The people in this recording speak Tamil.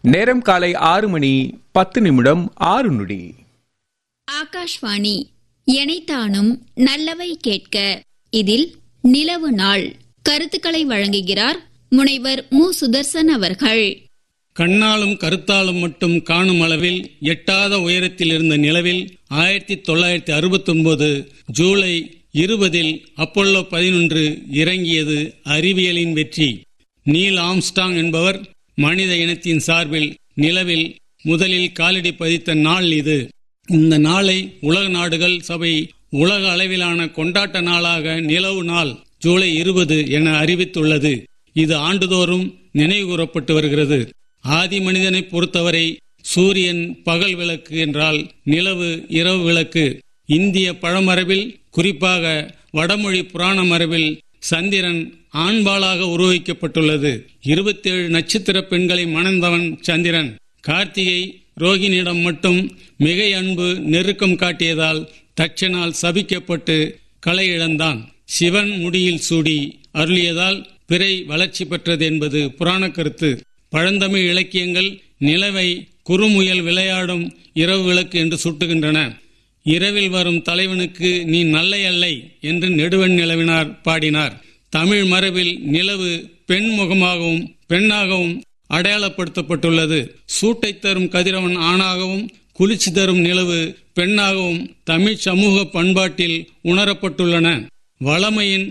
நேரம் காலை ஆறு மணி பத்து நிமிடம் ஆறு நொடி ஆகாஷ்வாணி எனைத்தானும் நல்லவை கேட்க இதில் நிலவு நாள் கருத்துக்களை வழங்குகிறார் முனைவர் மு சுதர்சன் அவர்கள் கண்ணாலும் கருத்தாலும் மட்டும் காணும் அளவில் எட்டாத உயரத்தில் இருந்த நிலவில் ஆயிரத்தி தொள்ளாயிரத்தி அறுபத்தி ஒன்பது ஜூலை இருபதில் அப்போலோ பதினொன்று இறங்கியது அறிவியலின் வெற்றி நீல் ஆம்ஸ்டாங் என்பவர் மனித இனத்தின் சார்பில் நிலவில் முதலில் காலடி பதித்த நாள் இது இந்த நாளை உலக நாடுகள் சபை உலக அளவிலான கொண்டாட்ட நாளாக நிலவு நாள் ஜூலை இருபது என அறிவித்துள்ளது இது ஆண்டுதோறும் நினைவுகூரப்பட்டு வருகிறது ஆதி மனிதனை பொறுத்தவரை சூரியன் பகல் விளக்கு என்றால் நிலவு இரவு விளக்கு இந்திய பழமரபில் குறிப்பாக வடமொழி புராண மரபில் சந்திரன் ஆண்பாளாக உருவகிக்கப்பட்டுள்ளது இருபத்தேழு நட்சத்திர பெண்களை மணந்தவன் சந்திரன் கார்த்திகை ரோகிணியிடம் மட்டும் மிகை அன்பு நெருக்கம் காட்டியதால் தட்சனால் சபிக்கப்பட்டு களை இழந்தான் சிவன் முடியில் சூடி அருளியதால் பிறை வளர்ச்சி பெற்றது என்பது புராண கருத்து பழந்தமிழ் இலக்கியங்கள் நிலவை குறுமுயல் விளையாடும் இரவு விளக்கு என்று சுட்டுகின்றன இரவில் வரும் தலைவனுக்கு நீ நல்லை அல்லை என்று நெடுவன் நிலவினார் பாடினார் தமிழ் மரபில் நிலவு பெண் முகமாகவும் பெண்ணாகவும் அடையாளப்படுத்தப்பட்டுள்ளது சூட்டை தரும் கதிரவன் ஆணாகவும் குளிர்ச்சி தரும் நிலவு பெண்ணாகவும் தமிழ் சமூக பண்பாட்டில் உணரப்பட்டுள்ளன வளமையின்